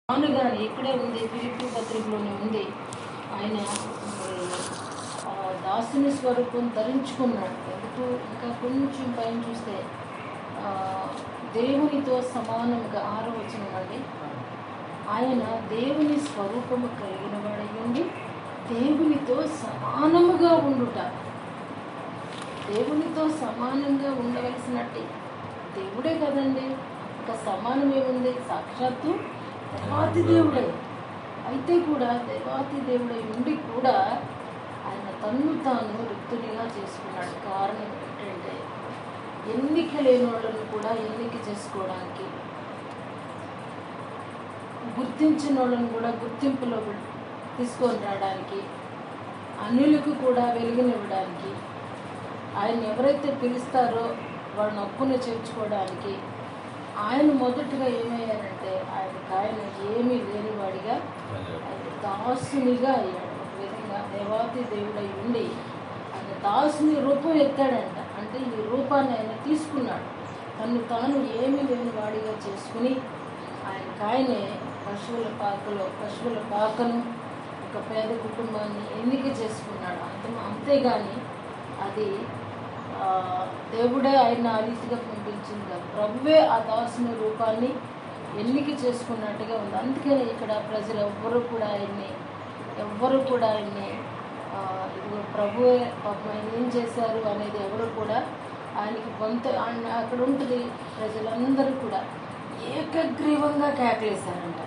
అవును కానీ ఇక్కడే ఉంది ఫిలిపి పత్రికలోనే ఉంది ఆయన మరి, ఆ, దాసుని స్వరూపం ధరించుకున్నాడు ఎందుకు ఇంకా కొంచెం పైన చూస్తే ఆ, దేవునితో సమానముగా ఆరో వచనం అండి ఆయన దేవుని స్వరూపము కలిగిన వాడై ఉండి దేవునితో సమానముగా ఉండుట దేవునితో సమానంగా ఉండవలసినట్టే దేవుడే కదండి ఇంకా సమానం ఏముంది సాక్షాత్తు దేవాతి దేవుడే అయితే కూడా దేవాతి దేవుడై ఉండి కూడా ఆయన తన్ను తాను రిక్తునిగా చేసుకున్నాడు కారణం ఏంటంటే ఎన్నిక లేని వాళ్ళను కూడా ఎన్నిక చేసుకోవడానికి గుర్తించిన వాళ్ళని కూడా గుర్తింపులో తీసుకొని రావడానికి అన్యులకు కూడా వెలుగునివ్వడానికి ఆయన ఎవరైతే పిలుస్తారో వాళ్ళని హక్కును చేర్చుకోవడానికి ఆయన మొదటగా ఏమయ్యారంటే ఆయనకు ఆయన ఏమీ లేనివాడిగా ఆయన దాసునిగా అయ్యాడు ఒక విధంగా దేవాతి దేవుడై ఉండి ఆయన దాసుని రూపం ఎత్తాడంట అంటే ఈ రూపాన్ని ఆయన తీసుకున్నాడు తను తాను ఏమీ లేని వాడిగా చేసుకుని ఆయనకు ఆయనే పశువుల పాకలో పశువుల పాకను ఒక పేద కుటుంబాన్ని ఎన్నిక చేసుకున్నాడు అంత అంతేగాని అది ఆ, దేవుడే ఆయన ఆ రీతిగా పంపించింది కాదు ప్రభువే ఆ దాసుని రూపాన్ని ఎన్నిక చేసుకున్నట్టుగా ఉంది అందుకని ఇక్కడ ప్రజలు ఎవ్వరూ కూడా ఆయన్ని ఎవ్వరూ కూడా ఆయన్ని ఆ, ఇదిగో ప్రభువే పాపం ఆయన ఏం చేశారు అనేది ఎవరు కూడా ఆయనకి కొంత ఆయన అక్కడ ఉంటుంది ప్రజలందరూ కూడా ఏకగ్రీవంగా కేకలేశారంట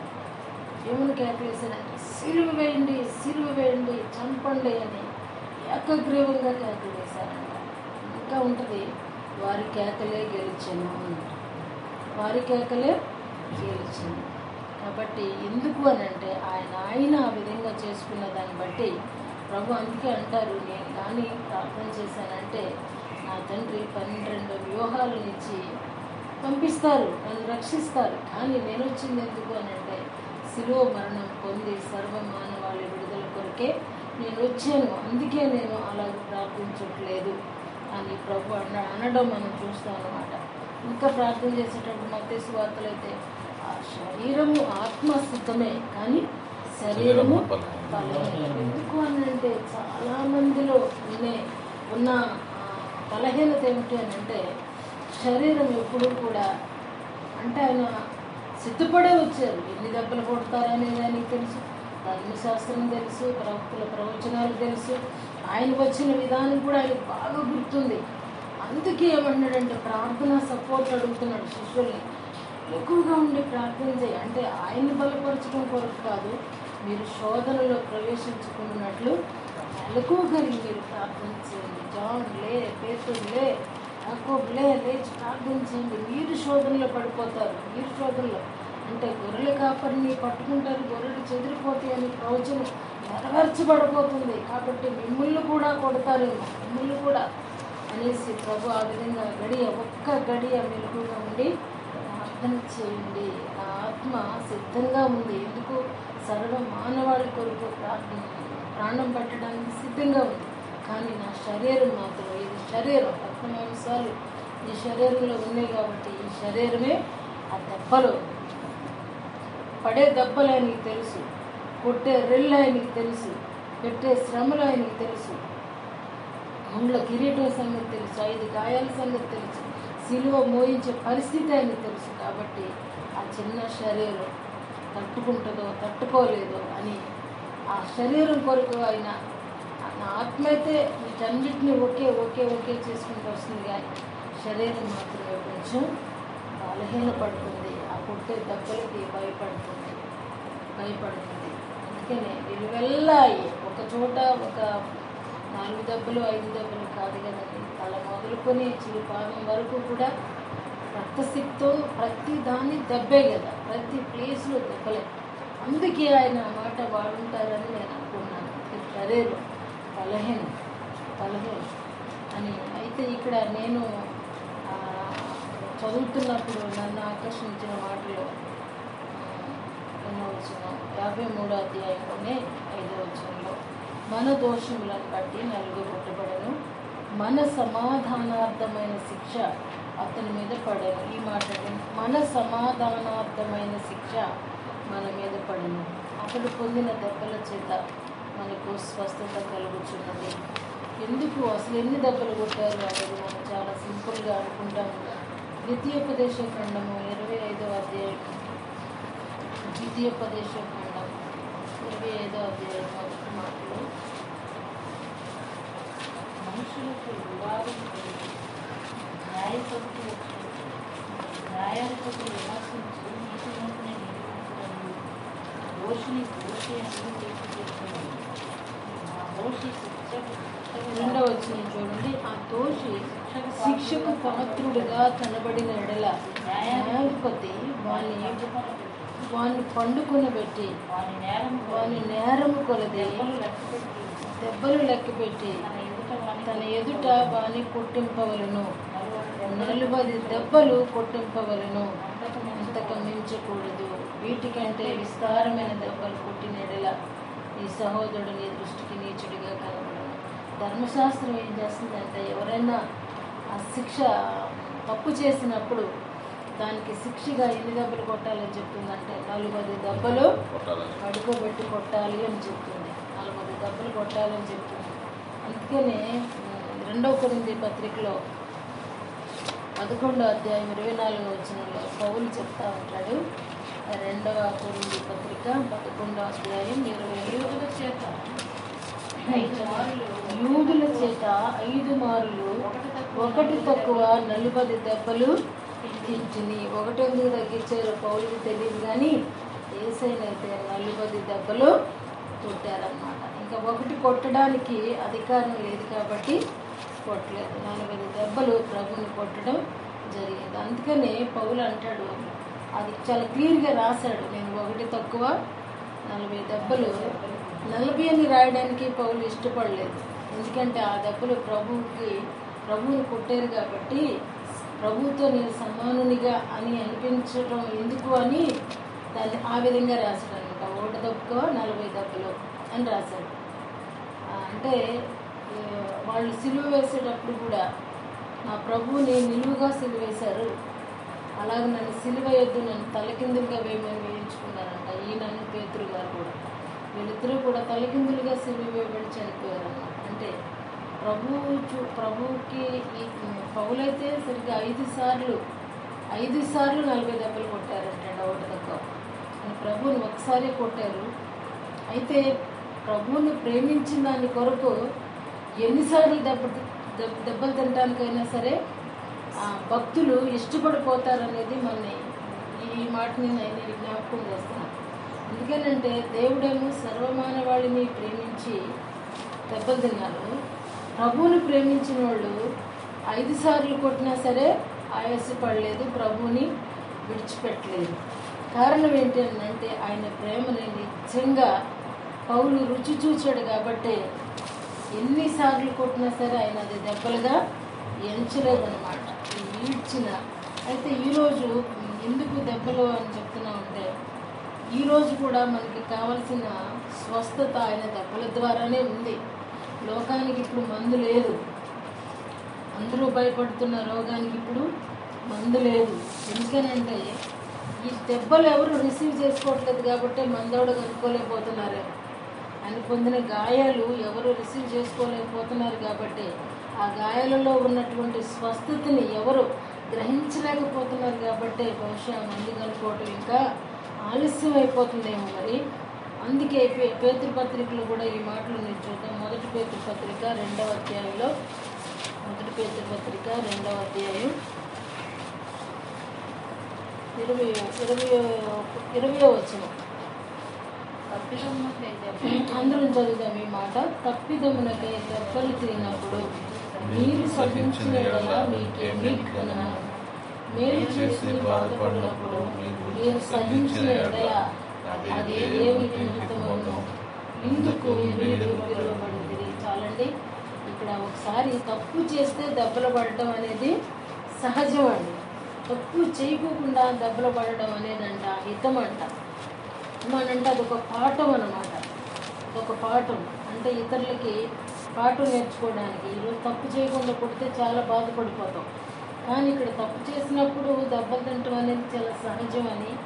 ఏమని కేకలేశారంటే సిలువ వేయండి సిలువ వేయండి చంపండి అని ఏకగ్రీవంగా కేకలు వేశారంట ఇంకా ఉంటుంది వారి కేకలే గెలిచాను అన్నమాట వారి కేకలే గెలిచింది కాబట్టి ఎందుకు అని అంటే ఆయన ఆయన ఆ విధంగా చేసుకున్న దాన్ని బట్టి ప్రభు అందుకే అంటారు నేను కానీ ప్రార్థన చేశానంటే నా తండ్రి పన్నెండు వ్యూహాలను ఇచ్చి పంపిస్తారు నన్ను రక్షిస్తారు కానీ నేను వచ్చింది ఎందుకు అని అంటే శిలువ మరణం పొంది సర్వ మానవాళి విడుదల కొరకే నేను వచ్చాను అందుకే నేను అలా ప్రార్థించట్లేదు అని ప్రభు అన్న అనడం మనం చూస్తాం అన్నమాట ఇంకా ప్రార్థన చేసేటప్పుడు మతేసు వార్తలు అయితే ఆ శరీరము ఆత్మ సిద్ధమే కానీ శరీరము బలహీనం ఎందుకు అని అంటే చాలా మందిలో ఉన్నే ఉన్న ఆ, బలహీనత ఏమిటి అని అంటే శరీరం ఎప్పుడూ కూడా అంటే ఆయన సిద్ధపడే వచ్చారు ఎన్ని దెబ్బలు కొడతారనేది ఆయనకి తెలుసు ధర్మశాస్త్రం తెలుసు ప్రవక్తుల ప్రవచనాలు తెలుసు ఆయన వచ్చిన విధానం కూడా ఆయనకు బాగా గుర్తుంది అందుకే ఏమన్నాడంటే ప్రార్థన సపోర్ట్ అడుగుతున్నాడు శిష్యుల్ని ఎక్కువగా ఉండి ప్రార్థన చేయి అంటే ఆయన్ని బలపరచడం కొరకు కాదు మీరు శోధనలో ప్రవేశించుకున్నట్లు మెలకువ కలిగి మీరు ప్రార్థన చేయండి జాన్ లే పేతుడు లే యాకోబు లే లేచి ప్రార్థన చేయండి మీరు శోధనలో పడిపోతారు మీరు శోధనలో అంటే గొర్రెల కాపరిని పట్టుకుంటారు గొర్రెలు చెదిరిపోతాయి అని ప్రవచనం నెరవేర్చబడిపోతుంది కాబట్టి మిమ్మల్ని కూడా కొడతారేమో మిమ్మల్ని కూడా అనేసి ప్రభు ఆ విధంగా గడియ ఒక్క గడియ మెలుగుగా ఉండి ప్రార్థన చేయండి నా ఆత్మ సిద్ధంగా ఉంది ఎందుకు సర్వ మానవాళి కొరకు ప్రార్థన ప్రాణం పెట్టడానికి సిద్ధంగా ఉంది కానీ నా శరీరం మాత్రం ఇది శరీరం రక్త మాంసాలు ఈ శరీరంలో ఉన్నాయి కాబట్టి ఈ శరీరమే ఆ దెబ్బలు పడే దెబ్బలు ఆయనకి తెలుసు కొట్టే రెళ్ళు ఆయనకి తెలుసు పెట్టే శ్రమలు ఆయనకి తెలుసు ముండ్ల కిరీటం సంగతి తెలుసు ఐదు గాయాల సంగతి తెలుసు సిలువ మోయించే పరిస్థితి ఆయనకి తెలుసు కాబట్టి ఆ చిన్న శరీరం తట్టుకుంటుందో తట్టుకోలేదో అని ఆ శరీరం కొరకు ఆయన నా ఆత్మ అయితే వీటన్నిటిని ఒకే ఒకే ఒకే చేసుకుంటూ వస్తుంది కానీ శరీరం మాత్రమే కొంచెం బలహీనపడుతుంది ఆ కొట్టే దెబ్బలకి భయపడుతుంది భయపడుతుంది అందుకనే నిలువెల్లా ఒక చోట ఒక నాలుగు దెబ్బలు ఐదు దెబ్బలు కాదు కదండి తల మొదలుకొని చిరు పాదం వరకు కూడా రక్తసిక్తో ప్రతి దాన్ని దెబ్బే కదా ప్రతి ప్లేస్లో దెబ్బలే అందుకే ఆయన ఆ మాట వాడుంటారని నేను అనుకున్నాను ఈ శరీరం బలహీనం బలహీనం అని అయితే ఇక్కడ నేను ఆ, చదువుతున్నప్పుడు నన్ను ఆకర్షించిన మాటలు ఎన్నో వచ్చిన యాభై మూడో అధ్యాయంలోనే ఐదో వచనంలో మన దోషములను బట్టి నలుగు కొట్టబడను మన సమాధానార్థమైన శిక్ష అతని మీద పడను ఈ మాట వినండి. మన సమాధానార్థమైన శిక్ష మన మీద పడను అతడు పొందిన దెబ్బల చేత మనకు స్వస్థత కలుగుచున్నది ఎందుకు అసలు ఎన్ని దెబ్బలు కొట్టారు అనేది మనం చాలా సింపుల్గా అనుకుంటాము ద్వితీయోపదేశ ఖండము ఇరవై ఐదవ అధ్యాయం ద్వితీయోపదేశ ఖండం ఇరవై ఐదవ అధ్యాయం మొదటి మాటలు మనుషులకు వివాదం కలిగి న్యాయపతి న్యాయాధిపతులు విమర్శించి నీతిమంతుని నిరూపించడం దోషిని దోషి అని తీర్పు చేస్తున్నారు ఆ దోషి శిక్షకు రెండవ వచ్చిన చూడండి ఆ దోషి శిక్షకు పాత్రుడుగా కనబడిన ఎడల న్యాయాధిపతి వాని వాని పండుకొనబెట్టి వారి నేరం వాని నేరము కొలది దెబ్బలు లెక్కపెట్టి దెబ్బలు లెక్కపెట్టి తన ఎదుట వాని తన ఎదుట వాని కొట్టింపవలను నలుగురు నలభై దెబ్బలు కొట్టింపవలను అంతకు అంతకు మించకూడదు వీటికంటే విస్తారమైన దెబ్బలు కొట్టిన ఎడల ఈ సహోదరుడు నీ దృష్టికి నీచుడిగా కనబడను ధర్మశాస్త్రం ఏం చేస్తుందంటే ఎవరైనా ఆ శిక్ష తప్పు చేసినప్పుడు దానికి శిక్షగా ఎన్ని దెబ్బలు కొట్టాలని చెప్తుందంటే నలభై దెబ్బలు కొట్టాలని పడుకోబెట్టి కొట్టాలి అని చెప్తుంది నలభై దెబ్బలు కొట్టాలని చెప్తుంది అందుకనే ఉమ్, రెండవ కొరింది పత్రికలో పదకొండో అధ్యాయం ఇరవై నాలుగో వచనంలో పౌలు చెప్తా ఉంటాడు ఆ రెండవ కొరింది పత్రిక పదకొండో అధ్యాయం ఇరవై యూదుల చేత ఐదు మారులు యూదుల చేత ఐదు మారులు ఒకటి తక్కువ నలభై దెబ్బలు తింటిని ఒకటి ఎందుకు తగ్గించారో పౌలుకి తెలియదు కానీ ఏసైనైతే నలభై దెబ్బలు కొట్టారన్నమాట ఇంకా ఒకటి కొట్టడానికి అధికారం లేదు కాబట్టి కొట్టలేదు నలభై దెబ్బలు ప్రభుని కొట్టడం జరిగింది అందుకనే పౌలు అంటాడు అది చాలా క్లియర్గా రాశాడు నేను ఒకటి తక్కువ నలభై దెబ్బలు నలభై అని రాయడానికి పౌలు ఇష్టపడలేదు ఎందుకంటే ఆ దెబ్బలు ప్రభువుకి ప్రభువుని కొట్టారు కాబట్టి ప్రభువుతో నేను సమానునిగా అని అనిపించడం ఎందుకు అని దాన్ని ఆ విధంగా రాశాడు అనమాట ఒకటి తక్కువ నలభై దెబ్బలు అని రాశాడు ఆ, అంటే ఏ, వాళ్ళు సిలువ వేసేటప్పుడు కూడా నా ప్రభువుని నిలువుగా సిలువ వేశారు అలాగే నన్ను సిలువ ఎద్దు నన్ను తలకిందులుగా వేయమని వేయించుకున్నారంట ఈయనను పేతురు గారు కూడా వీళ్ళిద్దరూ కూడా తలకిందులుగా సిలువ వేయబడి చనిపోయారు అన్నమాట అంటే ప్రభువు చూ ప్రభువుకి ఈ పౌలైతే సరిగ్గా ఐదు సార్లు ఐదు సార్లు నలభై దెబ్బలు కొట్టారంట ఒకటి తక్కువ అని ప్రభువుని ఒకసారి కొట్టారు అయితే ప్రభువుని ప్రేమించిన దాని కొరకు ఎన్నిసార్లు దెబ్బ దెబ్బ దెబ్బలు తినడానికైనా సరే ఆ భక్తులు ఇష్టపడిపోతారనేది మన ఈ మాటని నేను జ్ఞాపకం చేస్తున్నాను ఎందుకనంటే దేవుడేమో సర్వమానవాళిని ప్రేమించి దెబ్బలు తిన్నారు ప్రభువుని ప్రేమించిన వాళ్ళు ఐదు సార్లు కొట్టినా సరే ఆయాసపడలేదు ప్రభువుని విడిచిపెట్టలేదు కారణం ఏంటి అని అంటే ఆయన ప్రేమని నిజంగా పౌలు రుచి చూచాడు కాబట్టి ఎన్నిసార్లు కొట్టినా సరే ఆయన అది దెబ్బలుగా ఎంచలేదన్నమాట ఈడ్చిన అయితే ఈరోజు ఎందుకు దెబ్బలు అని చెప్తున్నామంటే ఈరోజు కూడా మనకి కావలసిన స్వస్థత ఆయన దెబ్బల ద్వారానే ఉంది లోకానికి ఇప్పుడు మందు లేదు అందరూ భయపడుతున్న రోగానికి ఇప్పుడు మందు లేదు ఎందుకనంటే ఈ దెబ్బలు ఎవరు రిసీవ్ చేసుకోవట్లేదు కాబట్టి మందోడు కనుక్కోలేకపోతున్నారు ఆయన పొందిన గాయాలు ఎవరు రిసీవ్ చేసుకోలేకపోతున్నారు కాబట్టి ఆ గాయాలలో ఉన్నటువంటి స్వస్థతని ఎవరు గ్రహించలేకపోతున్నారు కాబట్టి బహుశా మంది కనుక్కోవటం ఇంకా ఆలస్యం అయిపోతుందేమో మరి అందుకే పే- పేతృపత్రికలో కూడా ఈ మాటలు నేను చూద్దాం మొదటి పేతృపత్రిక రెండవ అధ్యాయంలో మొదటి పేతృపత్రిక రెండవ అధ్యాయం ఇరవై ఇరవై ఇరవై వచ్చిన తప్పిదమునకై దెబ్బ అందరం చదువుదాం ఈ మాట తప్పిదమునకై దెబ్బలు తిరిగినప్పుడు మీరు సహించిన ఎడల మీకేమీ గుణము మేలు చేసి బాధపడినప్పుడు మీరు సహించిన ఎడల అది ఏమి నిమిత్తమును ఇందుకు మీరు పిలువబడింది చాలండి ఇక్కడ ఒకసారి తప్పు చేస్తే దెబ్బలు పడటం అనేది సహజం అండి తప్పు చేయకోకుండా దెబ్బలు పడడం అనేది అంట హితం అంట అంటే అదొక పాఠం అన్నమాట ఒక పాఠం అంటే ఇతరులకి పాఠం నేర్చుకోవడానికి ఈరోజు తప్పు చేయకుండా కొడితే చాలా బాధపడిపోతాం కానీ ఇక్కడ తప్పు చేసినప్పుడు దెబ్బలు తింటం అనేది చాలా సహజం అని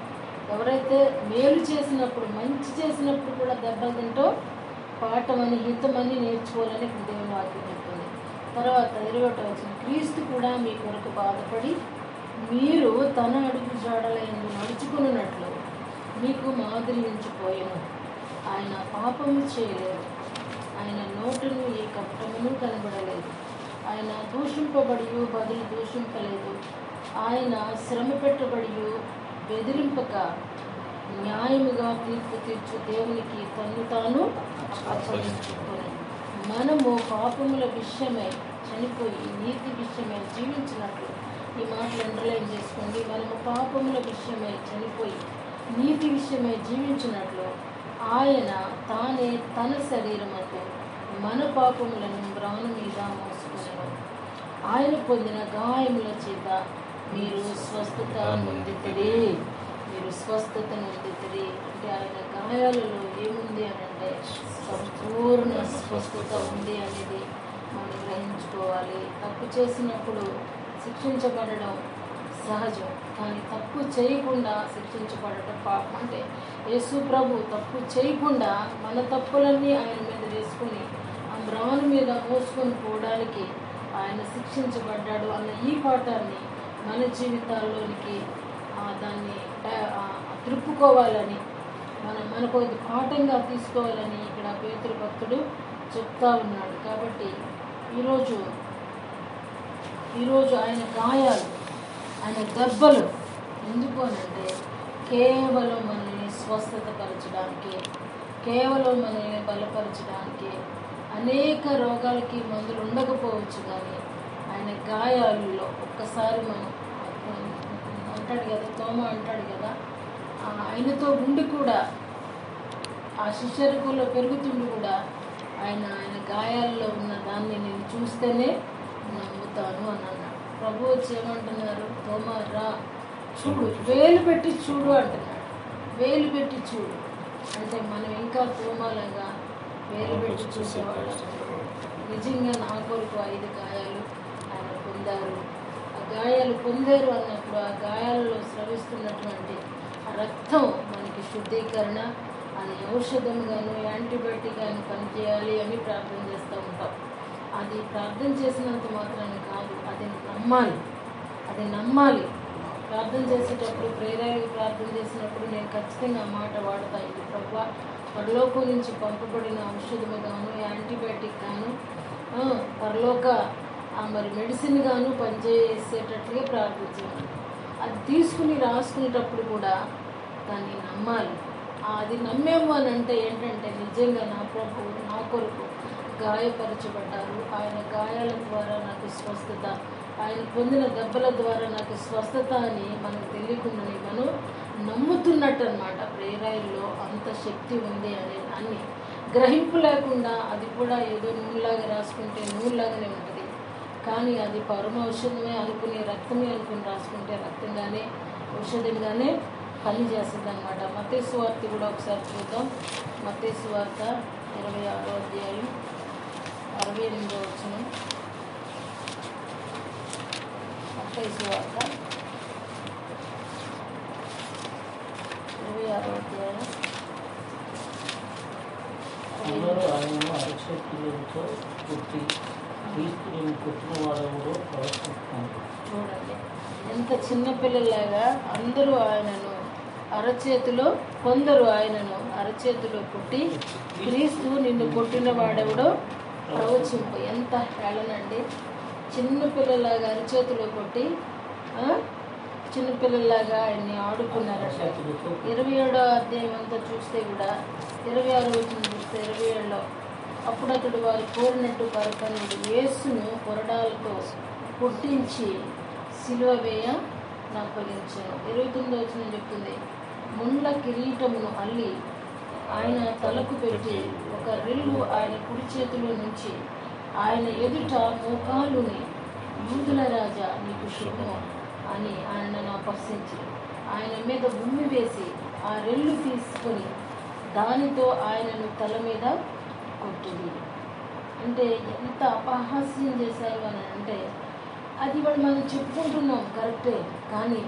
ఎవరైతే మేలు చేసినప్పుడు మంచి చేసినప్పుడు కూడా దెబ్బలు తింటూ పాఠమని హితమని నేర్చుకోవాలని ఇక్కడ దేవుని వాక్యం చెప్తుంది తర్వాత ఇరవై వచ్చిన క్రీస్తు కూడా మీ కొరకు బాధపడి మీరు తన అడుగు జాడలైందు నడుచుకున్నట్లు మీకు మాదిరి ఉంచిపోయాను ఆయన పాపము చేయలేదు ఆయన నోటును ఏ కపటమును కనబడలేదు ఆయన దూషింపబడి బదులు దూషింపలేదు ఆయన శ్రమ పెట్టబడి బెదిరింపక న్యాయముగా తీర్పు తీర్చు దేవునికి తన్ను తాను అప్పగించుకొని మనము పాపముల విషయమై చనిపోయి నీతి విషయమై జీవించినట్లు ఈ మాటలు అండర్లైన్ చేసుకోండి మనము పాపముల విషయమై చనిపోయి నీతి విషయమై జీవించినట్లు ఆయన తానే తన శరీరముతో మన పాపములను బ్రాను మీద మోసుకునేను ఆయన పొందిన గాయముల చేత మీరు స్వస్థత నొందితిరి మీరు స్వస్థత నొందితిరి అంటే ఆయన గాయాలలో ఏముంది అని అంటే సంపూర్ణ స్వస్థత ఉంది అనేది మనం గ్రహించుకోవాలి తప్పు చేసినప్పుడు శిక్షించబడడం సహజం కానీ తప్పు చేయకుండా శిక్షించబడటం పాపం అంటే యేసు ప్రభు తప్పు చేయకుండా మన తప్పులన్నీ ఆయన మీద వేసుకుని ఆ మ్రాను మీద మోసుకొని పోవడానికి ఆయన శిక్షించబడ్డాడు అన్న ఈ పాఠాన్ని మన జీవితాల్లోనికి ఆ, దాన్ని డా- ఆ, త్రిప్పుకోవాలని మనం మనకు ఇది పాఠంగా తీసుకోవాలని ఇక్కడ పేతురు భక్తుడు చెప్తా ఉన్నాడు కాబట్టి ఈరోజు ఈరోజు ఆయన గాయాలు ఆయన దెబ్బలు ఎందుకు అనంటే కేవలం మనల్ని స్వస్థత పరచడానికి కేవలం మనల్ని బలపరచడానికి అనేక రోగాలకి మందులు ఉండకపోవచ్చు కానీ ఆయన గాయాలలో ఒక్కసారి మనం అంటాడు కదా తోమ అంటాడు కదా ఆ ఆయనతో ఉండి కూడా ఆ శిష్యరుకులో పెరుగుతుండి కూడా ఆయన ఆయన గాయాల్లో ఉన్న దాన్ని నేను చూస్తేనే నమ్ముతాను అని అన్నాడు ప్రభు వచ్చి ఏమంటున్నారు తోమ రా చూడు వేలు పెట్టి చూడు అంటున్నాడు వేలు పెట్టి చూడు అంటే మనం ఇంకా తోమాలంగా వేలు పెట్టి చూసేవాళ్ళం నిజంగా నా కొరకు ఐదు గాయాలు ఆయన పొందారు ఆ గాయాలు పొందారు అన్నప్పుడు ఆ గాయాలలో స్రవిస్తున్నటువంటి ఆ రక్తం మనకి శుద్ధీకరణ అది ఔషధంగాను యాంటీబయాటిక్ గాను పనిచేయాలి అని ప్రార్థన చేస్తూ ఉంటాం అది ప్రార్థన చేసినంత మాత్రాన్ని కాదు అది నమ్మాలి అది నమ్మాలి ప్రార్థన చేసేటప్పుడు ప్రేరాలకు ప్రార్థన చేసినప్పుడు నేను ఖచ్చితంగా ఆ మాట వాడతా ఇది ప్రభు పరలోకం నుంచి పంపబడిన ఔషధము గాను యాంటీబయాటిక్ గాను ఆ, పరలోక ఆ మరి మెడిసిన్ గాను పనిచేసేటట్లుగా ప్రార్థించాను అది తీసుకుని రాసుకునేటప్పుడు కూడా దాన్ని నమ్మాలి ఆ, అది నమ్మేము అని అంటే ఏంటంటే నిజంగా నా ప్రభు నా కొరకు గాయపరచబడ్డారు ఆయన గాయాల ద్వారా నాకు స్వస్థత ఆయన పొందిన దెబ్బల ద్వారా నాకు స్వస్థత అని మనకు తెలియకుండానే మనం నమ్ముతున్నట్టు అనమాట ప్రేరాయిల్లో అంత శక్తి ఉంది అనే అన్ని గ్రహింపు లేకుండా అది కూడా ఏదో నూనెలాగా రాసుకుంటే నూనెలాగానే ఉంటుంది కానీ అది పరమ ఔషధమే అనుకుని రక్తమే అనుకుని రాసుకుంటే రక్తంగానే ఔషధంగానే పనిచేస్తుంది అనమాట మతేసు వార్త కూడా ఒకసారి చూద్దాం మతేసు వార్త ఇరవై ఆరో అధ్యాయం అరవై ఎనిమిదో వచ్చిన మతేసు వార్త ఇరవై ఆరో అధ్యాయం అరవై అందరూ ఎనిమిదో ఆయనను అరచేతులతో కొట్టి క్రీస్తుని కొట్టిన వారెవరో ప్రవర్తిస్తున్నారు చూడండి ఎంత చిన్న పిల్లలాగా అందరూ ఆయనను అరచేతిలో కొందరు ఆయనను అరచేతిలో కొట్టి క్రీస్తు నిన్ను కొట్టిన వాడెవడో ప్రవచింపు ఎంత హేళనండి చిన్న పిల్లలాగా అరచేతిలో కొట్టి ఆ, చిన్న పిల్లలాగా ఆయన్ని ఆడుకున్నారట అరచేతులతో ఇరవై ఏడో అధ్యాయం అంతా చూస్తే కూడా ఇరవై ఆరు వచ్చిన చూస్తే ఇరవై ఏడులో అప్పుడు అతడు వారు కోరినట్టు పరపనుడు యేసును కొరడాలతో పుట్టించి సిలువ వేయ నప్పగించాను ఇరవై తొమ్మిది వచ్చిన చెప్తుంది ముండ్ల కిరీటమును అల్లి ఆయన తలకు పెట్టి ఒక రెల్లు ఆయన కుడి చేతిలో నుంచి ఆయన ఎదుట మోకాలుని యూదుల రాజా నీకు శుభం అని ఆయనను అపహసించి ఆయన మీద ఉమ్మి వేసి ఆ రెల్లు తీసుకొని దానితో ఆయనను తల మీద కొట్టింది అంటే ఎంత అపహాస్యం చేశారు అని అంటే అది వాళ్ళు మనం చెప్పుకుంటున్నాం కరెక్టే కానీ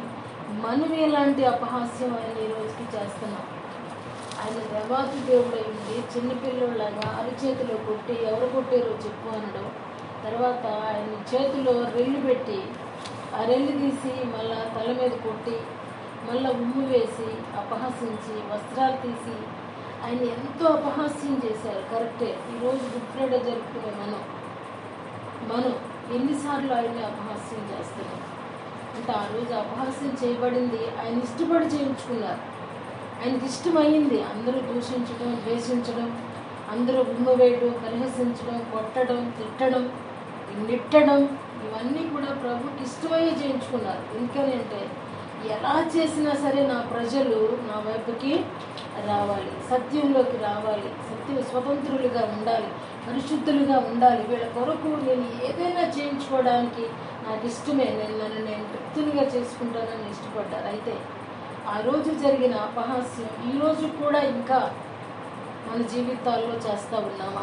మనం ఎలాంటి అపహాస్యం ఆయన ఈ రోజుకి చేస్తున్నాం ఆయన దేవాతి దేవుడు ఉండి చిన్నపిల్లలాగా అరిచేతిలో కొట్టి ఎవరు కొట్టారో చెప్పు అనడం తర్వాత ఆయన చేతిలో రెల్లు పెట్టి ఆ రెల్లు తీసి మళ్ళా తల మీద కొట్టి మళ్ళా ఉమ్ము వేసి అపహసించి వస్త్రాలు తీసి ఆయన ఎంతో అపహాస్యం చేశారు కరెక్టే ఈరోజు గుడ్ ఫ్రైడే జరుపుకునే మనం మనం ఎన్నిసార్లు ఆయన్ని అపహాస్యం చేస్తున్నాం అంటే ఆ రోజు అపహాస్యం చేయబడింది ఆయన ఇష్టపడి చేయించుకున్నారు ఆయనకి ఇష్టమైంది అందరూ దూషించడం ద్వేషించడం అందరూ గుమ్మ వేయడం పరిహసించడం కొట్టడం తిట్టడం నెట్టడం ఇవన్నీ కూడా ప్రభుకి ఇష్టమయ్యే చేయించుకున్నారు ఎందుకని అంటే ఎలా చేసినా సరే నా ప్రజలు నా వైపుకి రావాలి సత్యంలోకి రావాలి సత్య స్వతంత్రులుగా ఉండాలి పరిశుద్ధులుగా ఉండాలి వీళ్ళ కొరకు నేను ఏదైనా చేయించుకోవడానికి నాకు ఇష్టమే నేను నన్ను నేను తృప్తులుగా చేసుకుంటానని ఇష్టపడ్డారు అయితే ఆ రోజు జరిగిన అపహాస్యం ఈ రోజు కూడా ఇంకా మన జీవితాల్లో చేస్తూ ఉన్నామా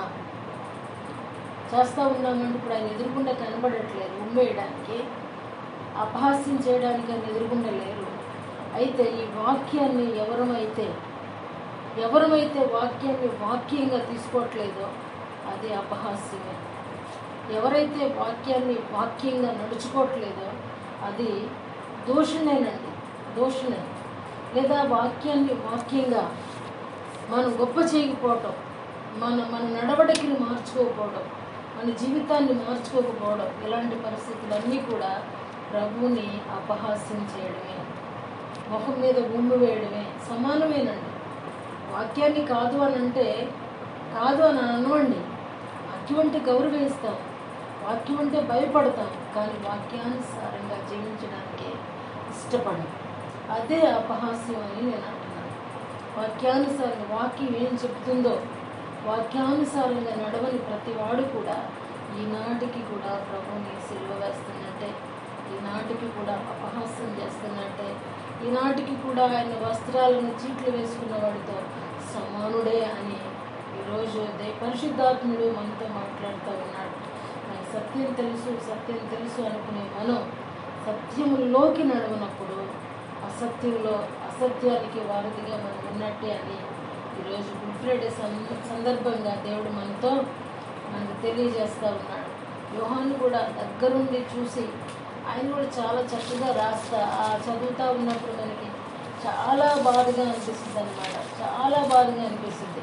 చేస్తూ ఉన్నామంటే ఇప్పుడు ఆయన ఎదురుకుండా కనబడట్లేదు ఉమ్మేయడానికి అపహాస్యం చేయడానికి ఆయన ఎదురుగుండా లేరు అయితే ఈ వాక్యాన్ని ఎవరమైతే ఎవరమైతే వాక్యాన్ని వాక్యంగా తీసుకోవట్లేదో అది అపహాస్యమే ఎవరైతే వాక్యాన్ని వాక్యంగా నడుచుకోవట్లేదో అది దోషణేనండి దోషణే లేదా వాక్యాన్ని వాక్యంగా మనం గొప్ప చేయకపోవటం మన మన నడవడికని మార్చుకోకపోవడం మన జీవితాన్ని మార్చుకోకపోవడం ఇలాంటి పరిస్థితులన్నీ కూడా ప్రభువుని అపహాస్యం చేయడమే ముఖం మీద గుమ్ము వేయడమే సమానమేనండి వాక్యాన్ని కాదు అని అంటే కాదు అని అనవండి వాక్యం అంటే గౌరవిస్తాం వాక్యం అంటే భయపడతాం కానీ వాక్యానుసారంగా జీవించడానికి ఇష్టపడం అదే అపహాస్యం అని నేను అంటున్నాను వాక్యానుసారంగా వాక్యం ఏం చెప్తుందో వాక్యానుసారంగా నడవని ప్రతి వాడు కూడా ఈనాటికి కూడా ప్రభుని సిలువ వేస్తున్నట్టే ఈనాటికి కూడా అపహాస్యం చేస్తున్నట్టే ఈనాటికి కూడా ఆయన వస్త్రాలను చీట్లు వేసుకున్న వాడితో సమానుడే అని ఈరోజు దే పరిశుద్ధాత్ముడు మనతో మాట్లాడుతూ ఉన్నాడు మనకి సత్యం తెలుసు సత్యం తెలుసు అనుకునే మనం సత్యములోకి నడవనప్పుడు అసత్యంలో అసత్యానికి వారధిగా మనం ఉన్నట్టే అని ఈరోజు గుడ్ ఫ్రైడే సం- సందర్భంగా దేవుడు మనతో మనకు తెలియజేస్తూ ఉన్నాడు యోహాను కూడా దగ్గరుండి చూసి ఆయన కూడా చాలా చక్కగా రాస్తా ఆ చదువుతూ ఉన్నప్పుడు మనకి చాలా బాధగా అనిపిస్తుంది అనమాట చాలా బాధగా అనిపిస్తుంది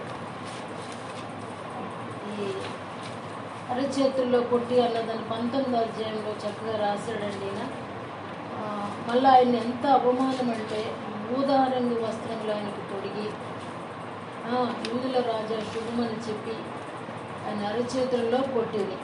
ఈ అరచేతుల్లో కొట్టి అన్నదాన్ని పంతొమ్మిదో అధ్యాయంలో చక్కగా రాశాడండి ఈయన ఆ, మళ్ళీ ఆయన ఎంత అవమానం అంటే ఊదారంగు వస్త్రములు ఆయనకు తొడిగి ఆ, యూదుల రాజా శుభమని చెప్పి ఆయన అరచేతుల్లో కొట్టింది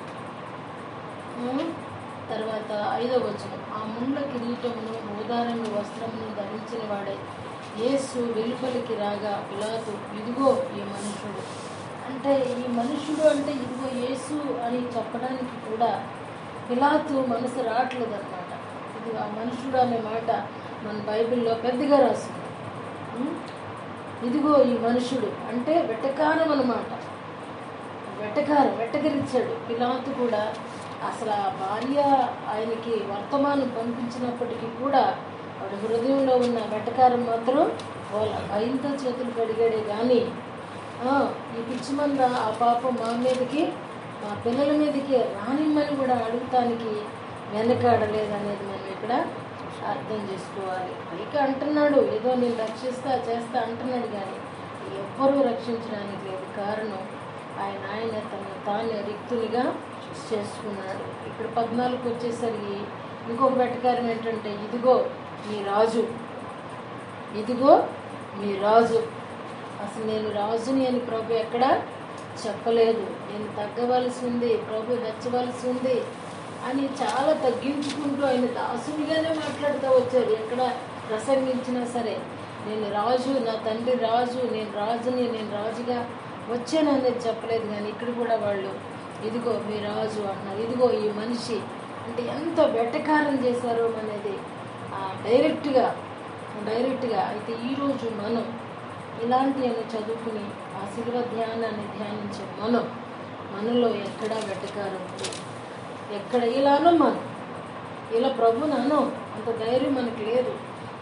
తర్వాత ఐదో వచనం ఆ ముండ్ల కిరీటమును ఊదారంగు వస్త్రమును ధరించిన వాడే యేసు వెలుపలికి రాగా పిలాతు ఇదిగో ఈ మనుషుడు అంటే ఈ మనుషుడు అంటే ఇదిగో యేసు అని చెప్పడానికి కూడా పిలాతు మనసు రావట్లేదు అనమాట ఇది ఆ మనుషుడు అనే మాట మన బైబిల్లో పెద్దగా రాసింది ఉం? ఇదిగో ఈ మనుషుడు అంటే వెటకారం అన్నమాట వెటకారం వెటకరించాడు పిలాతు కూడా అసలు ఆ భార్య ఆయనకి వర్తమానం పంపించినప్పటికీ కూడా వాడి హృదయంలో ఉన్న వెటకారం మాత్రం వాళ్ళ భయంతో చేతులు కడిగాడే కానీ ఆ, ఈ పిచ్చి మంద ఆ పాపం మా మీదకి మా పిల్లల మీదకి రానిమ్మని కూడా అడుగుతానికి వెనకాడలేదనేది మనం ఇక్కడ అర్థం చేసుకోవాలి పైకి అంటున్నాడు ఏదో నేను రక్షిస్తా చేస్తా అంటున్నాడు కానీ ఎవ్వరూ రక్షించడానికి లేదు కారణం ఆయన ఆయన తన తాను రిక్తునిగా చేసుకున్నాడు ఇక్కడ పద్నాలుగు వచ్చేసరికి ఇంకొక వెటకారం ఏంటంటే ఇదిగో మీ రాజు ఇదిగో మీ రాజు అసలు నేను రాజుని అని ప్రభు ఎక్కడ చెప్పలేదు నేను తగ్గవలసి ఉంది ప్రభు హెచ్చవలసి ఉంది అని చాలా తగ్గించుకుంటూ ఆయన దాసునిగానే మాట్లాడుతూ వచ్చారు ఎక్కడ ప్రసంగించినా సరే నేను రాజు నా తండ్రి రాజు నేను రాజుని నేను రాజుగా వచ్చాను అనేది చెప్పలేదు కానీ ఇక్కడ కూడా వాళ్ళు ఇదిగో మీ రాజు అన్నారు ఇదిగో ఈ మనిషి అంటే ఎంత వెటకారం చేశారో అనేది ఆ, డైరెక్ట్గా డైరెక్ట్గా అయితే ఈరోజు మనం ఇలాంటి అని చదువుకుని ఆ శిల్వ ధ్యానాన్ని ధ్యానించే మనం మనలో ఎక్కడా వెటకారం లేదు. ఎక్కడ ఇలానో మనం ఇలా ప్రభునానో అంత ధైర్యం మనకు లేదు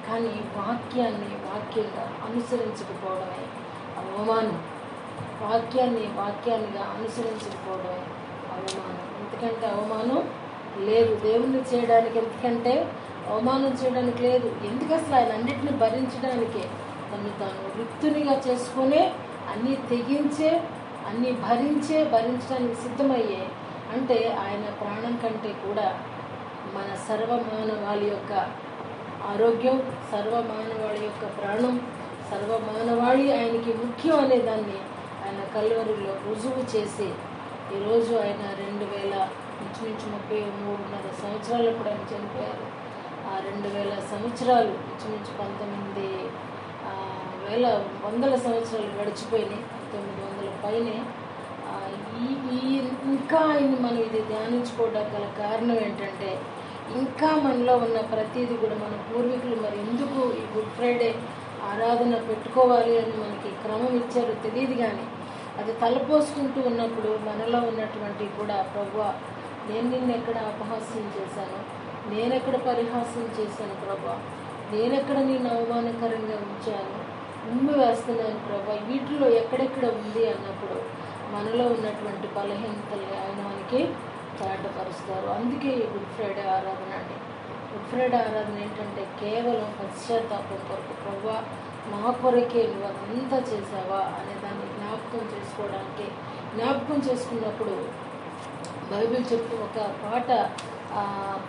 కానీ వాక్యాన్ని వాక్యంగా అనుసరించకపోవడమే అవమానం వాక్యాన్ని వాక్యాన్నిగా అనుసరించకపోవడమే అవమానం ఎందుకంటే అవమానం లేదు దేవుణ్ణి చేయడానికి ఎందుకంటే అవమానం చేయడానికి లేదు ఎందుకు అసలు ఆయన అన్నిటిని భరించడానికే తను తాను రిక్తునిగా చేసుకునే అన్నీ తెగించే అన్నీ భరించే భరించడానికి సిద్ధమయ్యే అంటే ఆయన ప్రాణం కంటే కూడా మన సర్వమానవాళి యొక్క ఆరోగ్యం సర్వమానవాళి యొక్క ప్రాణం సర్వమానవాళి ఆయనకి ముఖ్యం అనే దాన్ని ఆయన కల్వరిలో రుజువు చేసి ఈరోజు ఆయన రెండు వేల ఇంచుమించు ముప్పై మూడున్నర సంవత్సరాలప్పుడు ఆయన చనిపోయారు ఆ రెండు వేల సంవత్సరాలు ఇంచుమించు పంతొమ్మిది ఆ, వేల వందల సంవత్సరాలు గడిచిపోయినాయి తొమ్మిది వందల పైనే ఆ, ఈ ఈ ఇంకా ఆయన్ని మనం ఇది ధ్యానించుకోవడానికి గల కారణం ఏంటంటే ఇంకా మనలో ఉన్న ప్రతిదీ కూడా మన పూర్వీకులు మరి ఎందుకు ఈ గుడ్ ఫ్రైడే ఆరాధన పెట్టుకోవాలి అని మనకి క్రమం ఇచ్చారో తెలియదు కానీ అది తలపోసుకుంటూ ఉన్నప్పుడు మనలో ఉన్నటువంటి కూడా ప్రభు నేను నిన్ను ఎక్కడ అపహాస్యం చేశాను నేనెక్కడ పరిహాసం చేశాను ప్రభా నేనెక్కడ నేను అవమానకరంగా ఉంచాను ఉమ్మి వేస్తున్నాను ప్రభా వీటిలో ఎక్కడెక్కడ ఉంది అన్నప్పుడు మనలో ఉన్నటువంటి బలహీనతలు ఆయన మనకి చాటపరుస్తారు అందుకే ఈ గుడ్ ఫ్రైడే ఆరాధన అండి గుడ్ ఫ్రైడే ఆరాధన ఏంటంటే కేవలం పశ్చాత్తాపం కొరకు ప్రభా నా కొరకే నువ్వు అదంతా చేసావా అనే దాన్ని జ్ఞాపకం చేసుకోవడానికి జ్ఞాపకం చేసుకున్నప్పుడు బైబిల్ చెప్పు ఒక పాట ఆ,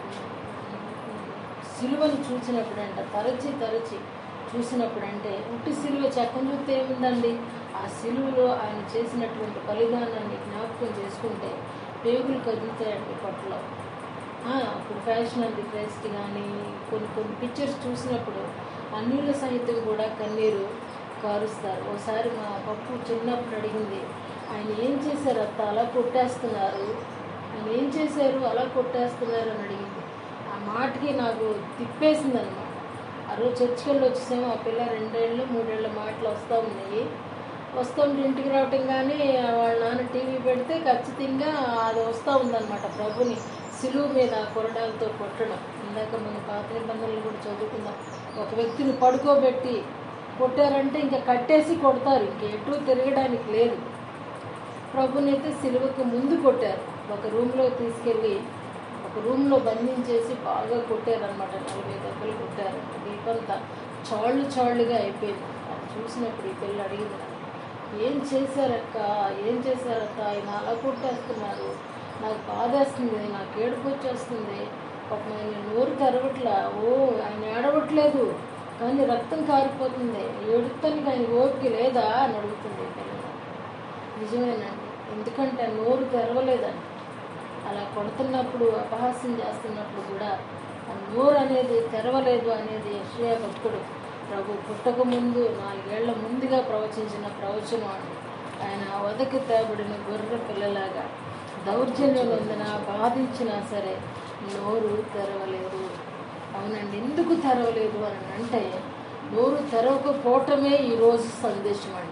సిలువను చూసినప్పుడు అంట తరచి తరచి చూసినప్పుడు అంటే ఉట్టి సిలువ చక్కం చూస్తే ఏముందండి ఆ సిలువలో ఆయన చేసినటువంటి బలిదానాన్ని జ్ఞాపకం చేసుకుంటే పేగులు కదులుతాయండి పట్టులో ఆ, ఇప్పుడు ఫ్యాషన్ అండ్ క్రైస్ట్ కానీ కొన్ని కొన్ని పిక్చర్స్ చూసినప్పుడు అన్నిళ్ళ సహితం కూడా కన్నీరు కారుస్తారు ఓసారి మా పప్పు చిన్నప్పుడు అడిగింది ఆయన ఏం చేశారు అత్త అలా కొట్టేస్తున్నారు ఆయన ఏం చేశారు అలా కొట్టేస్తున్నారు అని అడిగింది ఆ మాటకి నాకు తిప్పేసింది అనమాట ఆ రోజు చర్చికి వెళ్ళి వచ్చేసాము ఆ పిల్ల రెండేళ్ళు మూడేళ్ళ మాటలు వస్తూ ఉన్నాయి వస్తుంటే ఇంటికి రావటం కానీ వాళ్ళ నాన్న టీవీ పెడితే ఖచ్చితంగా అది వస్తూ ఉందన్నమాట ప్రభుని సిలువు మీద కొరడాలతో కొట్టడం ఇందాక మన పాత నిబంధనలు కూడా చదువుకుందాం ఒక వ్యక్తిని పడుకోబెట్టి కొట్టారంటే ఇంకా కట్టేసి కొడతారు ఇంక ఎటు తిరగడానికి లేదు ప్రభుని అయితే సిలువకు ముందు కొట్టారు ఒక రూమ్లో తీసుకెళ్ళి ఒక రూమ్లో బంధించేసి బాగా కొట్టారనమాట నలభై దెబ్బలు కొట్టారు దీపంతా చాళ్ళు చాళ్ళుగా అయిపోయింది అది చూసినప్పుడు ఈ పిల్ల అడిగింది నన్ను, ఏం చేశారక్క ఏం చేశారక్క ఆయన అలా కొట్టేస్తున్నారు నాకు బాధేస్తుంది నాకు ఏడుపు వచ్చేస్తుంది పాపం ఆయన నోరు తెరవట్లా ఓ ఆయన ఏడవట్లేదు కానీ రక్తం కారిపోతుంది ఏడుతానికి ఆయన ఓపిక లేదా అని అడుగుతుంది ఈ పిల్ల నన్ను. నిజమేనండి ఎందుకంటే ఆ నోరు తెరవలేదండి అలా కొడుతున్నప్పుడు అపహాస్యం చేస్తున్నప్పుడు కూడా ఆ నోరు అనేది తెరవలేదు అనేది యశ్వయ భక్తుడు ప్రభు పుట్టక ముందు నాలుగేళ్ల ముందుగా ప్రవచించిన ప్రవచనం అండి ఆయన వదకి తేబడిన గొర్రె పిల్లలాగా దౌర్జన్యం నందున బాధించినా సరే నోరు తెరవలేదు అవునండి ఎందుకు తెరవలేదు అని అంటే నోరు తెరవకపోవటమే ఈరోజు సందేశం అండి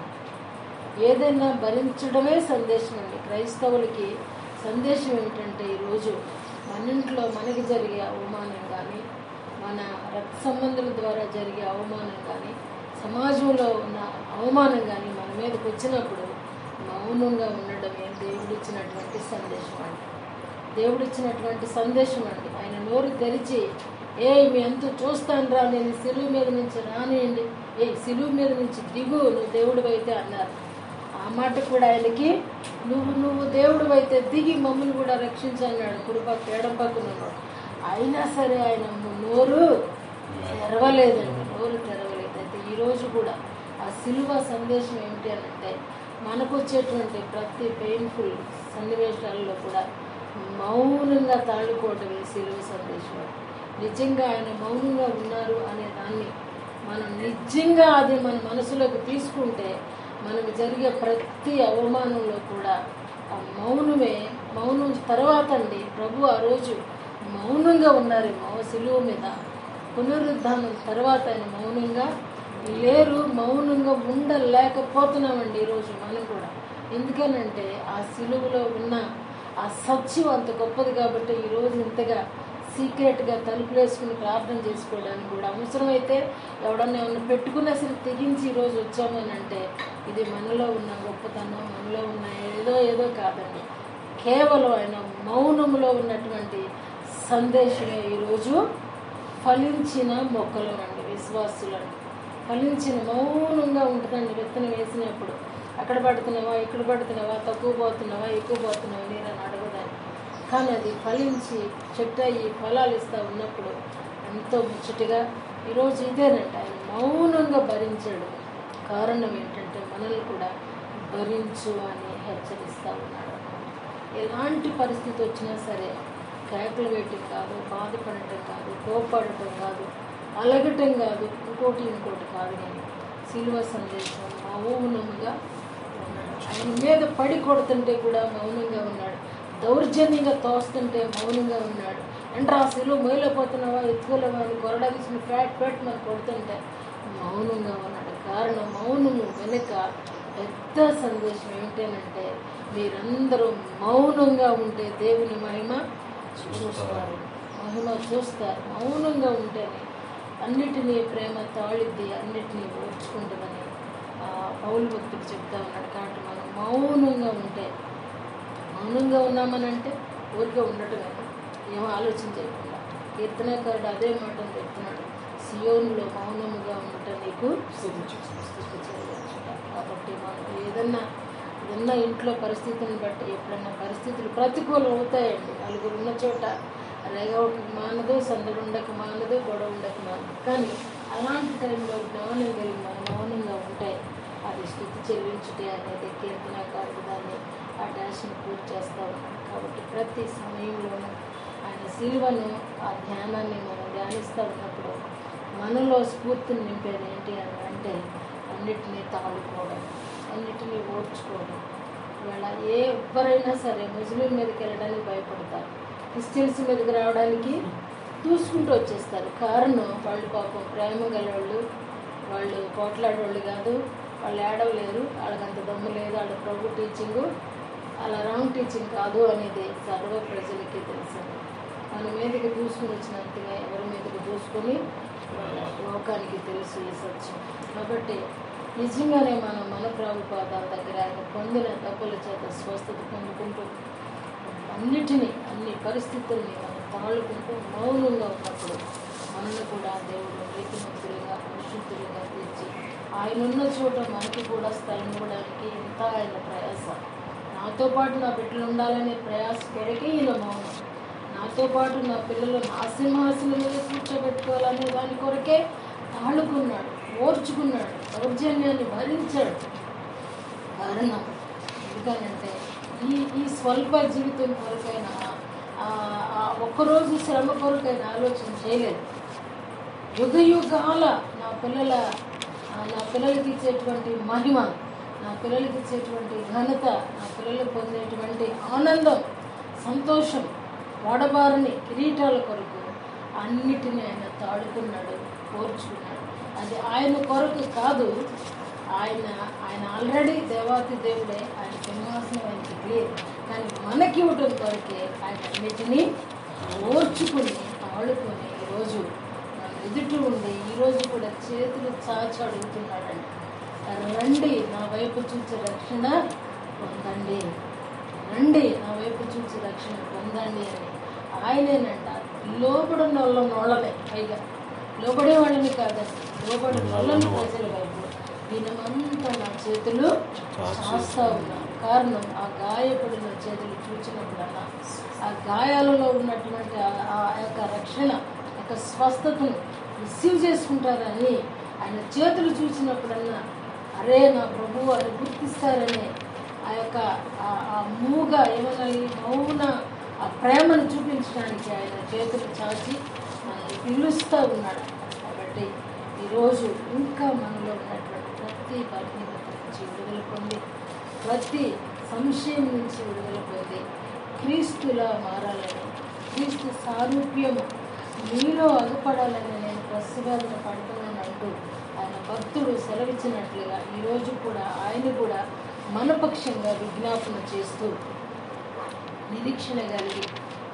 ఏదైనా భరించడమే సందేశం అండి క్రైస్తవులకి సందేశం ఏమిటంటే ఈరోజు మన ఇంట్లో మనకి జరిగే అవమానం కానీ మన రక్త సంబంధుల ద్వారా జరిగే అవమానం కానీ సమాజంలో ఉన్న అవమానం కానీ మన మీదకి వచ్చినప్పుడు మౌనంగా ఉండడమే దేవుడిచ్చినటువంటి సందేశం అండి దేవుడిచ్చినటువంటి సందేశం అండి ఆయన నోరు తెరిచి ఏ మీ ఎంత చూస్తాను రా నేను సిలువు మీద నుంచి రానియండి ఏ సిలువు మీద నుంచి దిగు నువ్వు దేవుడు అయితే అన్నారు ఆ మాట కూడా ఆయనకి నువ్వు నువ్వు దేవుడు అయితే దిగి మమ్మల్ని కూడా రక్షించన్నాడు కుడిపక్క ఎడం పక్కన ఉన్నాడు అయినా సరే ఆయన నోరు తెరవలేదండి నోరు తెరవలేదు అయితే ఈరోజు కూడా ఆ సిలువ సందేశం ఏమిటి అని అంటే మనకు వచ్చేటువంటి ప్రతి పెయిన్ఫుల్ సన్నివేశాల్లో కూడా మౌనంగా తాళుకోవటమే సిలువ సందేశం నిజంగా ఆయన మౌనంగా ఉన్నారు అనే దాన్ని మనం నిజంగా అది మన మనసులోకి తీసుకుంటే మనకు జరిగే ప్రతి అవమానంలో కూడా ఆ మౌనమే మౌనం తర్వాత అండి ప్రభు ఆ రోజు మౌనంగా ఉన్నారేమో సిలువ మీద పునరుద్ధానం తర్వాత ఆయన మౌనంగా లేరు మౌనంగా ఉండలేకపోతున్నామండి ఈరోజు మనం కూడా ఎందుకనంటే ఆ సిలువలో ఉన్న ఆ సత్యం అంత గొప్పది కాబట్టి ఈరోజు ఇంతగా సీక్రెట్గా తలుపులు వేసుకుని ప్రార్థన చేసుకోవడానికి కూడా అవసరమైతే ఎవడన్నా ఏమన్నా పెట్టుకున్నా సరే తెగించి ఈరోజు వచ్చామని అంటే ఇది మనలో ఉన్న గొప్పతనం మనలో ఉన్న ఏదో ఏదో కాదండి కేవలం ఆయన మౌనములో ఉన్నటువంటి సందేశమే ఈరోజు ఫలించిన మొక్కలు అండి విశ్వాసులండి ఫలించిన మౌనంగా ఉంటుందండి విత్తనం వేసినప్పుడు అక్కడ పడుతున్నావా ఇక్కడ పడుతున్నావా తక్కువ పోతున్నావా ఎక్కువ పోతున్నావా నీరని అడగదాన్ని కానీ అది ఫలించి చెట్టు అయ్యి ఫలాలు ఇస్తూ ఉన్నప్పుడు ఎంతో ముచ్చటగా ఈరోజు ఇదేనంట ఆయన మౌనంగా భరించాడు కారణం ఏంటంటే మనల్ని కూడా భరించు అని హెచ్చరిస్తూ ఉన్నాడు ఎలాంటి పరిస్థితి వచ్చినా సరే కేకలు వేయటం కాదు బాధపడటం కాదు కోపడటం కాదు అలగటం కాదు ఇంకోటి ఇంకోటి కాదు కానీ సిల్వ సందేశం మౌనముగా ఉన్నాడు ఆయన మీద పడి కొడుతుంటే కూడా మౌనంగా ఉన్నాడు దౌర్జన్యంగా తోస్తుంటే మౌనంగా ఉన్నాడు అంటే ఆ సిలువ మొయలేకపోతున్నావా ఎత్తుకోలేవా అని కొరడా తీసుకుని ఫ్యాట్ ఫ్యాట్ మరి కొడుతుంటే మౌనంగా ఉన్నాడు కారణం మౌనము వెనుక పెద్ద సందేశం ఏమిటంటే మీరందరూ మౌనంగా ఉంటే దేవుని మహిమ చూస్తారు మహిమ చూస్తారు మౌనంగా ఉంటేనే అన్నిటినీ ప్రేమ తాళిద్ది అన్నిటినీ ఓర్చుకుంటుందని ఆ, పౌలు భక్తుడు చెప్తా ఉన్నాడు కాబట్టి మనం మౌనంగా ఉంటే మౌనంగా ఉన్నామనంటే ఊరికే ఉండటమే ఏం ఆలోచన చేయకుండా కీర్తనకారుడు అదే మాటను చెప్తున్నాడు సియోనులో మౌనముగా ఉండటం నీకు స్థుతి చెల్లించుట. కాబట్టి మనం ఏదన్నా ఏదన్నా ఇంట్లో పరిస్థితులను బట్టి ఎప్పుడన్నా పరిస్థితులు ప్రతికూలం అవుతాయండి నలుగురు ఉన్న చోట రేగవటం మానదు సందడి ఉండక మానదు గొడవ ఉండక మానదు కానీ అలాంటి టైంలో జ్ఞానం కలిగి మనం మౌనంగా ఉంటాయి అది స్థుతి చెల్లించుటే అనేది కీర్తనకారుడు దాన్ని ఆ డాష్ని పూర్తి చేస్తూ ఉన్నాడు కాబట్టి ప్రతి సమయంలోనూ ఆయన శిలువను ఆ ధ్యానాన్ని మనం ధ్యానిస్తూ ఉన్నప్పుడు మనలో స్ఫూర్తిని నింపేది ఏంటి అని అంటే అన్నిటినీ తాళుకోవడం అన్నిటినీ ఓర్చుకోవడం ఇవాళ ఏ ఎవ్వరైనా సరే ముస్లిం మీదకి వెళ్ళడానికి భయపడతారు క్రిస్టియన్స్ మీదకి రావడానికి చూసుకుంటూ వచ్చేస్తారు కారణం వాళ్ళు పాపం ప్రేమ గలవాళ్ళు వాళ్ళు పోట్లాడేవాళ్ళు కాదు వాళ్ళు ఏడవలేరు వాళ్ళకి అంత దమ్ము లేదు వాళ్ళ ప్రభు టీచింగు అలా రాంగ్ టీచింగ్ కాదు అనేది సర్వ ప్రజలకి తెలుసు మన మీదకి దూసుకుని వచ్చినంతగా ఎవరి మీదకి దూసుకొని వాళ్ళ లోకానికి తెలుసు ఈ సత్యం కాబట్టి నిజంగానే మనం మన ప్రభుపాదాల దగ్గర ఆయన పొందిన డబ్బుల చేత స్వస్థత పొందుకుంటూ అన్నిటినీ అన్ని పరిస్థితుల్ని మనం తాళుకుంటూ మౌనంగా ఉన్నప్పుడు మనల్ని కూడా దేవుడు నీతిమంతులుగా పరిశుద్ధులుగా తీర్చి ఆయన ఉన్న చోట మనకి కూడా స్థలం ఇవ్వడానికి ఎంత ఆయన ప్రయాస నాతో పాటు నా బిడ్డలు ఉండాలనే ప్రయాస కొరకే ఈయన మౌనం నాతో పాటు నా పిల్లలు నా సింహాసనం మీద కూర్చోబెట్టుకోవాలనే దాని కొరకే తాళుకున్నాడు ఓర్చుకున్నాడు దౌర్జన్యాన్ని భరించాడు కారణం ఎందుకనంటే ఈ ఈ స్వల్ప జీవితం కొరకైనా ఆ- ఆ ఒక్కరోజు శ్రమ కొరకైనా ఆలోచన చేయలేదు యుగ యుగాల నా పిల్లల ఆ, నా పిల్లలకి ఇచ్చేటువంటి మహిమ నా పిల్లలకి ఇచ్చేటువంటి ఘనత నా పిల్లలకు పొందేటువంటి ఆనందం సంతోషం వాడబారని కిరీటాల కొరకు అన్నిటినీ ఆయన తాడుకున్నాడు కోర్చుకున్నాడు అది ఆయన కొరకు కాదు ఆయన ఆయన ఆల్రెడీ దేవాతి దేవుడే ఆయన సింహాసనం ఆయనకి క్లియర్ కానీ మనకి ఇవ్వటం కొరకే ఆయన అన్నిటినీ ఓర్చుకుని తాడుకొని ఈరోజు మన ఎదుటి ఉండి ఈరోజు కూడా చేతులు చాచి అడుగుతున్నాడండి రండి నా వైపు చూచి రక్షణ పొందండి రండి నా వైపు చూచి రక్షణ పొందండి అని ఆయనేనంట లోబడిన వాళ్ళ నోళ్ళనే పైగా లోబడే వాళ్ళని కాదండి లోబడి వాళ్ళని ప్రజల వైపు దినమంతా నా చేతులు చాస్తా ఉన్నాను కారణం ఆ గాయపడిన చేతులు చూచినప్పుడల్లా ఆ గాయాలలో ఉన్నటువంటి ఆ- ఆ యొక్క రక్షణ యొక్క స్వస్థతను రిసీవ్ చేసుకుంటారని ఆయన చేతులు చూసినప్పుడన్నా అరే నా ప్రభు అని గుర్తిస్తారని ఆ యొక్క ఆ- ఆ మూగ ఏమన్నా ఈ మౌన ఆ ప్రేమను చూపించడానికి ఆయన చేతులు చాచి మనల్ని పిలుస్తూ ఉన్నాడు కాబట్టి ఈరోజు ఇంకా మనలో ఉన్నటువంటి ప్రతి బలహీనత నుంచి విడుదల పొంది ప్రతి సంశయం నుంచి విడుదల పొంది క్రీస్తులా మారాలని క్రీస్తు సారూప్యము మీలో అగుపడాలని నేను ప్రస్తువేదన పడుతున్నాను అంటూ ఆయన భక్తుడు సెలవిచ్చినట్లుగా ఈరోజు కూడా ఆయన కూడా మనపక్షంగా విజ్ఞాపన చేస్తూ నిరీక్షణ కలిగి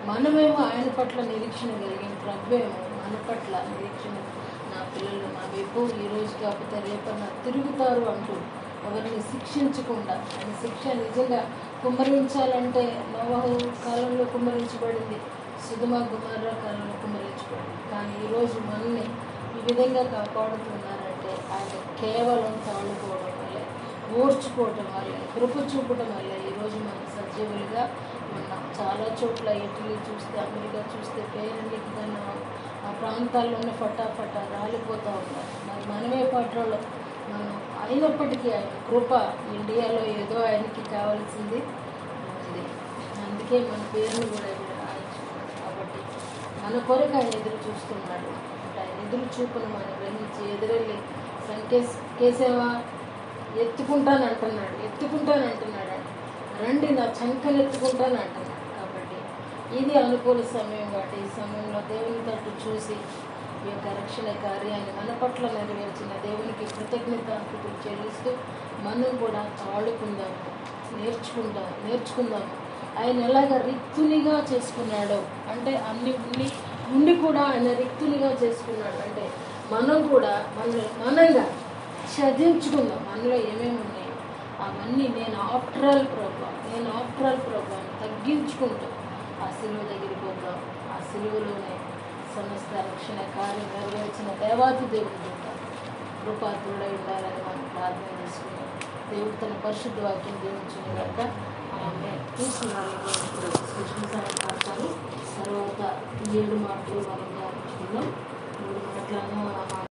మనమేమో ఆయన పట్ల నిరీక్షణ కలిగిన ప్రభువేమో మన పట్ల నిరీక్షణ నా పిల్లలు నా వైపు ఈ రోజు కాకపోతే రేపన్నా తిరుగుతారు అంటూ ఎవరిని శిక్షించకుండా ఆయన శిక్ష నిజంగా కుమ్మరించాలంటే నోవహు కాలంలో కుమ్మరించబడింది సుధుమ కుమార కాలంలో కుమ్మరించబడింది కానీ ఈరోజు మనల్ని ఈ విధంగా కాపాడుతున్నారంటే ఆయన కేవలం తాళుకోవడం వల్లే ఓర్చుకోవటం వల్లే కృప చూపడం వల్లే ఈరోజు మనం సజీవులుగా ఉన్నాం చాలా చోట్ల ఇటలీ చూస్తే అమెరికా చూస్తే పేరెంట్కి కన్నా ఆ ప్రాంతాల్లోనే ఫటాఫటా రాలిపోతూ ఉన్నారు మరి మనమే పట్లలో మనం అయినప్పటికీ ఆయన కృప ఇండియాలో ఏదో ఆయనకి కావాల్సింది ఉంది అందుకే మన పేరుని కూడా ఇక్కడ రాయించుకున్నాడు కాబట్టి మన కొరకు ఆయన ఎదురు చూస్తున్నాడు అంటే ఆయన ఎదురు చూపును మనం గ్రహించి ఎదురెళ్ళి సంకేస్ కేసేవా ఎత్తుకుంటాను అంటున్నాడు ఎత్తుకుంటాను అంటున్నాడు అంట రండి నా చంకలు ఎత్తుకుంటాను అంటున్నాడు కాబట్టి ఇది అనుకూల సమయం కాబట్టి ఈ సమయంలో దేవుని తట్టు చూసి ఈ యొక్క రక్షణ కార్యాన్ని మన పట్ల నెరవేర్చిన దేవునికి కృతజ్ఞతాంతులు చెల్లిస్తూ మనం కూడా తాళుకుందాము నేర్చుకుందాం నేర్చుకుందాము ఆయన ఎలాగ రిక్తునిగా చేసుకున్నాడో అంటే అన్ని ఉండి ఉండి కూడా ఆయన రిక్తునిగా చేసుకున్నాడు అంటే మనం కూడా మన మనంగా చదివించుకుందాం మనలో ఏమేమి ఉన్నాయో అవన్నీ నేను ఆఫ్టర్ ఆల్ ప్రోగ్రామ్ నేను ఆఫ్టర్ ఆల్ ప్రోగ్రామ్ తగ్గించుకుంటూ ఆ సిలువ దగ్గరికి పోతాం ఆ సిలువలోనే సమస్త రక్షణ కార్యం నెరవేర్చిన దేవాతి దేవుడు చూద్దాం కృపాత్రుడై ఉండాలని మనం ప్రార్థన చేసుకున్నాం దేవుడు తన పరిశుద్ధ వాక్యం దీవించిన కనుక ఆమె తీసుకున్నారు ఇప్పుడు సృష్టించాలని పాడతారు తర్వాత ఈ ఏడు మాటలు మనం ధ్యానించుకుందాం మూడు మాటలను